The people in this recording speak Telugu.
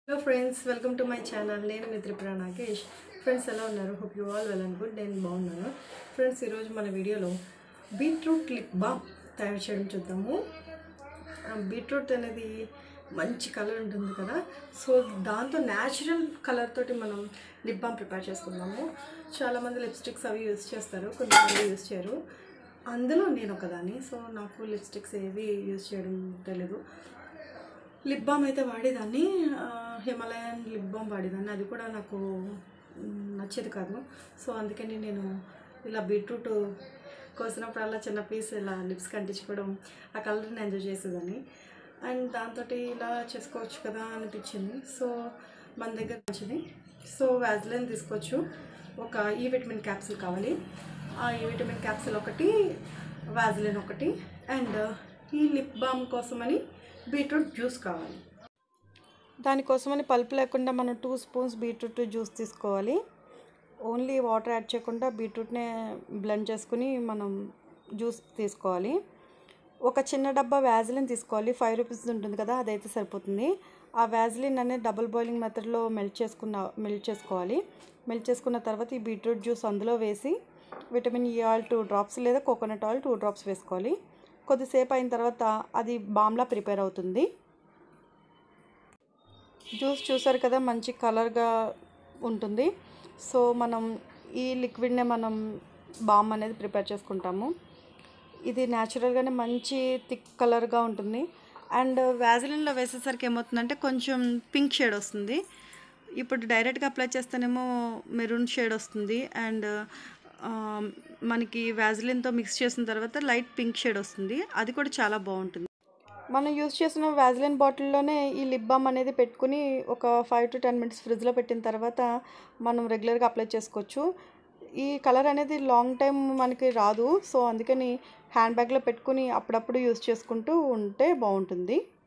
hello friends welcome to my channel నేను మీ త్రిపుర నాగేష్ ఫ్రెండ్స్ ఎలా ఉన్నారు hope you all well and good నేను బాగున్నాను ఫ్రెండ్స్ ఈరోజు మన వీడియోలో బీట్రూట్ లిప్ బామ్ తయారు చేయడం చూద్దాము ఆ బీట్రూట్ అనేది మంచి కలర్ ఉంటుంది కదా సో దాంతో న్యాచురల్ కలర్ తోటి మనం లిప్ బామ్ ప్రిపేర్ చేసుకుందాము చాలామంది లిప్స్టిక్స్ అవి యూస్ చేస్తారు కొంతమంది యూస్ చేయరు అందులో నేను ఒకదాన్ని సో నాకు లిప్స్టిక్స్ ఏవి యూస్ చేయడం తెలీదు లిప్ బామ్ అయితే వాడేదాన్ని ఆ, హిమాలయన్ లిప్ బామ్ వాడేదాన్ని అది కూడా నాకు మ్, నచ్చేది కాదు సో అందుకని నేను ఇలా బీట్రూట్ కోసినప్పుడల్లా చిన్న పీస్ ఇలా లిప్స్కి అంటించుకోవడం ఆ కలర్ని ఎంజాయ్ చేసేదాన్ని అండ్ దాంతో ఇలా చేసుకోవచ్చు కదా అనిపించింది సో మన దగ్గర మంచిది సో వ్యాజ్లైన్ తీసుకోవచ్చు ఒక ఈ విటమిన్ క్యాప్సిల్ కావాలి ఆ ఈ విటమిన్ క్యాప్సిల్ ఒకటి వ్యాజ్లైన్ ఒకటి అండ్ ఈ లిప్ బామ్ కోసమని బీట్రూట్ జ్యూస్ కావాలి దానికోసమని పల్ప్ లేకుండా మనం టూ స్పూన్స్ బీట్రూట్ జ్యూస్ తీసుకోవాలి ఓన్లీ వాటర్ యాడ్ చేయకుండా బీట్రూట్నే బ్లెండ్ చేసుకుని మనం జ్యూస్ తీసుకోవాలి ఒక చిన్న డబ్బా వ్యాజిలిన్ తీసుకోవాలి ఫైవ్ రూపీస్ ఉంటుంది కదా అదైతే సరిపోతుంది ఆ వ్యాజిలిన్ అనేది డబుల్ బాయిలింగ్ మెథడ్లో మెల్ట్ చేసుకున్న మెల్ట్ చేసుకోవాలి మెల్ట్ చేసుకున్న తర్వాత ఈ బీట్రూట్ జ్యూస్ అందులో వేసి vitamin E oil two drops లేదా కోకోనట్ ఆయిల్ టూ డ్రాప్స్ వేసుకోవాలి కొద్దిసేపు అయిన తర్వాత అది బామ్లా ప్రిపేర్ అవుతుంది జ్యూస్ చూసారు కదా మంచి కలర్గా ఉంటుంది సో మనం ఈ లిక్విడ్నే మనం బామ్ అనేది ప్రిపేర్ చేసుకుంటాము ఇది న్యాచురల్గానే మంచి థిక్ కలర్గా ఉంటుంది అండ్ వ్యాజిలిన్లో వేసేసరికి ఏమవుతుందంటే కొంచెం పింక్ షేడ్ వస్తుంది ఇప్పుడు డైరెక్ట్గా అప్లై చేస్తేనేమో మెరూన్ షేడ్ వస్తుంది అండ్ ఆ, మనకి వ్యాజిలిన్తో మిక్స్ చేసిన తర్వాత లైట్ పింక్ షేడ్ వస్తుంది అది కూడా చాలా బాగుంటుంది మనం యూస్ చేసిన వ్యాజిలిన్ బాటిల్లోనే ఈ లిప్ బామ్ అనేది పెట్టుకుని ఒక ఫైవ్ టు టెన్ మినిట్స్ ఫ్రిడ్జ్లో పెట్టిన తర్వాత మనం రెగ్యులర్గా అప్లై చేసుకోవచ్చు ఈ కలర్ అనేది లాంగ్ టైం మనకి రాదు సో అందుకని హ్యాండ్ బ్యాగ్లో పెట్టుకుని అప్పుడప్పుడు యూస్ చేసుకుంటూ ఉంటే బాగుంటుంది